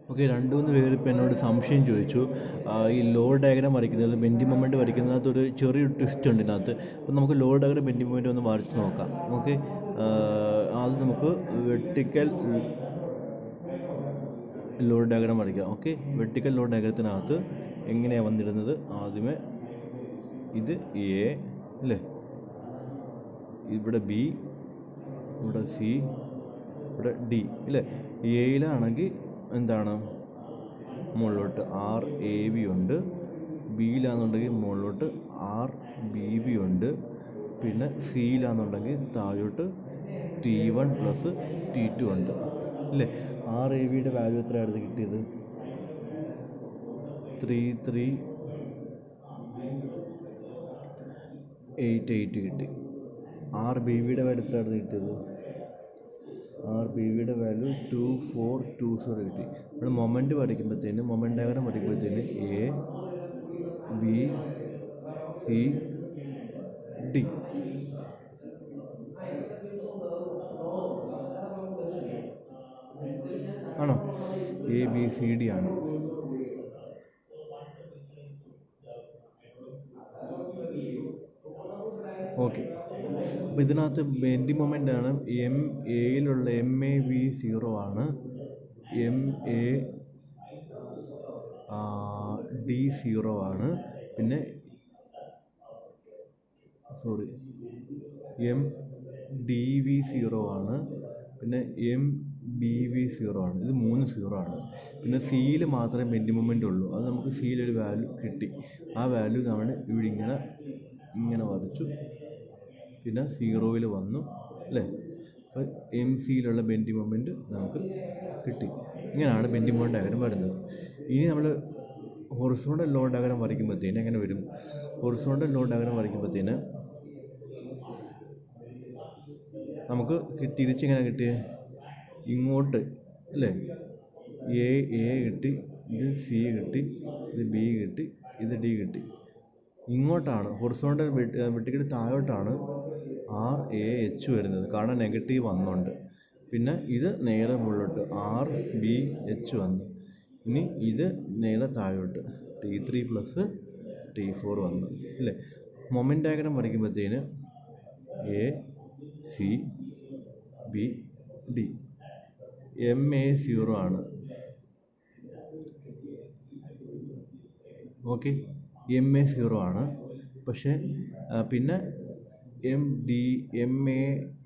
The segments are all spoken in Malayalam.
ഓക്കെ രണ്ട് മൂന്ന് പേര് ഇപ്പോൾ എന്നോട് സംശയം ചോദിച്ചു ആ, ഈ ലോഡ് ഡയഗ്രാം വരയ്ക്കുന്നത് ബെൻഡി മൊമെൻ്റ് വരയ്ക്കുന്നതിനകത്ത് ഒരു ചെറിയൊരു ട്വിസ്റ്റ് ഉണ്ട് ഇതിനകത്ത് അപ്പോൾ നമുക്ക് ലോഡ് ഡയഗ്രാം ബെൻഡി മൊമെൻ്റ് ഒന്ന് വരച്ച് നോക്കാം ഓക്കെ ആദ്യം നമുക്ക് വെർട്ടിക്കൽ ലോഡ് ഡയഗ്രാം വരയ്ക്കാം ഓക്കെ വെർട്ടിക്കൽ ലോഡ് ഡയഗ്രത്തിനകത്ത് എങ്ങനെയാണ് വന്നിടുന്നത് ആദ്യമേ ഇത് എ അല്ലേ ഇവിടെ ബി ഇവിടെ സി ഇവിടെ ഡി അല്ലേ എയിലാണെങ്കിൽ എന്താണ് മുകളിലോട്ട് ആർ എ വി ഉണ്ട് ബിയിലാണെന്നുണ്ടെങ്കിൽ മുകളിലോട്ട് ആർ ബി വി ഉണ്ട് പിന്നെ സിയിലാണെന്നുണ്ടെങ്കിൽ താഴോട്ട് T one plus T two ഉണ്ട് അല്ലേ ആർ എ വിയുടെ വാല്യൂ എത്രയായിരുന്നു കിട്ടിയത് ത്രീ ത്രീ എയ്റ്റ് എയ്റ്റ് കിട്ടി ആർ ബി വിയുടെ വാല്യൂ എത്രയായിരുന്നു കിട്ടിയത് ആർ ബി വിയുടെ value two four two zero കിട്ടി നമ്മൾ മൊമെൻ്റ് പഠിക്കുമ്പോഴത്തേന് മൊമെൻ്റ് ഡയഗ്രാം പഠിക്കുമ്പോഴത്തേന് എ ബി സി ഡി ആണോ എ ബി സി ഡി ആണ് ഓക്കെ അപ്പോൾ ഇതിനകത്ത് ബെൻഡി മൊമെൻ്റ് ആണ് എം എയിലുള്ള എം എ വി സീറോ ആണ് എം എ ഡി സീറോ ആണ് പിന്നെ sorry M D V zero ആണ് പിന്നെ എം ബി വി സീറോ ആണ് ഇത് മൂന്ന് സീറോ ആണ് പിന്നെ സിയിൽ മാത്രമേ ബെൻഡി മൊമെൻ്റ് ഉള്ളൂ അത് നമുക്ക് സിയിലൊരു വാല്യൂ കിട്ടി ആ വാല്യൂ നമ്മൾ ഇവിടെ ഇങ്ങനെ ഇങ്ങനെ വരച്ചു പിന്നെ സീറോയിൽ വന്നു അല്ലേ അപ്പോൾ എം സിയിലുള്ള ബെൻഡി മൊമെൻറ്റ് നമുക്ക് കിട്ടി ഇങ്ങനെയാണ് ബെൻഡി മൊമെൻ്റ് ഡയഗ്രം വരുന്നത് ഇനി നമ്മൾ ഹൊറിസോണ്ടൽ ലോഡ് ഡയഗ്രം വരയ്ക്കുമ്പോഴത്തേന് എങ്ങനെ വരും ഹൊറിസോണ്ടൽ ലോഡ് ഡയഗ്രം വരയ്ക്കുമ്പോഴത്തേന് നമുക്ക് കി- തിരിച്ചെങ്ങനെ കിട്ടിയേ ഇങ്ങോട്ട് അല്ലേ എ എ കിട്ടി ഇത് സി കിട്ടി ഇത് ബി കിട്ടി ഇത് ഡി കിട്ടി ഇങ്ങോട്ടാണ് ഹൊറിസോണ്ടൽ വെട്ടിക്കിട്ട് താഴോട്ടാണ് ആർ എ എച്ച് വരുന്നത് കാരണം നെഗറ്റീവ് വന്നുണ്ട് പിന്നെ ഇത് നേരെ മുകളിലോട്ട് ആർ ബി എച്ച് വന്നു ഇനി ഇത് നേരെ താഴോട്ട് T three plus T four വന്നു അല്ലേ മൊമെൻ്റ് ഡയഗ്രാം വരയ്ക്കുമ്പോഴത്തേന് A C B D M A zero ആണ് ഓക്കെ എം എ സീറോ ആണ് പക്ഷേ ആ, പിന്നെ M D M A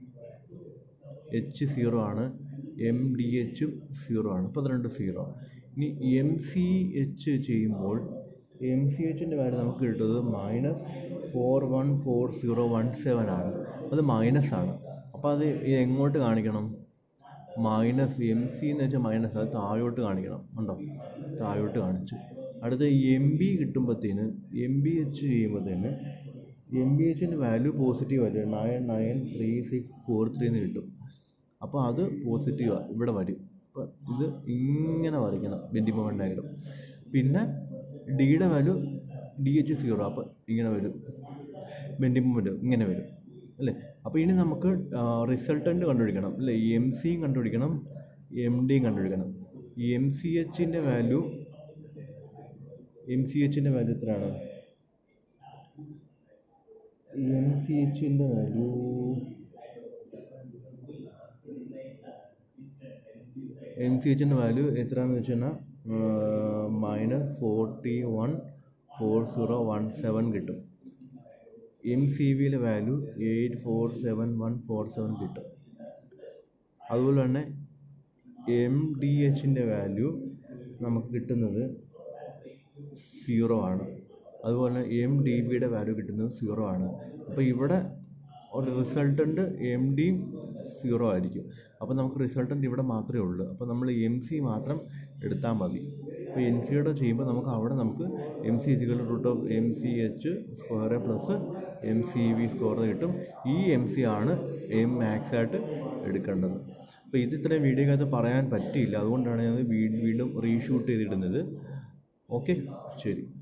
H zero ആണ് എം ഡി എച്ചും സീറോ ആണ് അപ്പോൾ അത് രണ്ട് സീറോ ഇനി എം സി എച്ച് ചെയ്യുമ്പോൾ എം സി എച്ചിൻ്റെ വാല്യൂ നമുക്ക് കിട്ടുന്നത് minus four one four zero one seven ആണ് അത് മൈനസ് ആണ് അപ്പോൾ അത് എങ്ങോട്ട് കാണിക്കണം മൈനസ് എം സി എന്ന് വെച്ചാൽ മൈനസ് അത് താഴോട്ട് കാണിക്കണം ഉണ്ടോ താഴോട്ട് കാണിച്ചു അടുത്ത എം ബി കിട്ടുമ്പോഴത്തേന് എം ബി എച്ച് ചെയ്യുമ്പോഴത്തേന് എം ബി എച്ചിൻ്റെ വാല്യൂ പോസിറ്റീവ് ആയിട്ട് nine nine three six four three എന്ന് കിട്ടും അപ്പോൾ അത് പോസിറ്റീവാണ് ഇവിടെ വരും അപ്പോൾ ഇത് ഇങ്ങനെ വരയ്ക്കണം ബെൻഡി മൊമെൻ്റ് ഡയഗ്രം പിന്നെ ഡിയുടെ വാല്യൂ ഡി എച്ച് സീറോ അപ്പോൾ ഇങ്ങനെ വരും ബെൻഡി മൊമെൻ്റ് ഇങ്ങനെ വരും അല്ലേ അപ്പോൾ ഇനി നമുക്ക് റിസൾട്ടൻ്റ് കണ്ടുപിടിക്കണം അല്ലേ എം സിയും കണ്ടുപിടിക്കണം എം ഡിയും കണ്ടുപിടിക്കണം എം സി എച്ചിൻ്റെ വാല്യൂ എം സി എച്ചിൻ്റെ വാല്യൂ എത്രയാണ് എം സി എച്ചിൻ്റെ വാല്യൂ എം സി എച്ചിൻ്റെ വാല്യൂ എത്രയാണെന്ന് വെച്ച് കഴിഞ്ഞാൽ minus forty one four zero one seven കിട്ടും എം സി വിയിലെ value eight four seven one four seven കിട്ടും അതുപോലെ തന്നെ എം ഡി എച്ചിൻ്റെ വാല്യൂ നമുക്ക് കിട്ടുന്നത് സീറോ ആണ് അതുപോലെ തന്നെ എം ഡി ബിയുടെ വാല്യൂ കിട്ടുന്നത് സീറോ ആണ് അപ്പോൾ ഇവിടെ ഒരു റിസൾട്ടൻ്റ് എം ഡിയും സീറോ ആയിരിക്കും അപ്പോൾ നമുക്ക് റിസൾട്ടൻ്റ് ഇവിടെ മാത്രമേ ഉള്ളൂ അപ്പോൾ നമ്മൾ എം സി മാത്രം എടുത്താൽ മതി അപ്പോൾ എം സിയുടെ ചെയ്യുമ്പോൾ നമുക്ക് അവിടെ നമുക്ക് എം സി ഇസിക്കൽ root of M C H square plus M C V square കിട്ടും ഈ എം സി ആണ് എം മാക്സ് ആയിട്ട് എടുക്കേണ്ടത് അപ്പോൾ ഇത് ഇത്രയും വീഡിയോക്കകത്ത് പറയാൻ പറ്റിയില്ല അതുകൊണ്ടാണ് ഞാൻ വീണ്ടും റീഷൂട്ട് ചെയ്തിടുന്നത് ഓക്കെ ശരി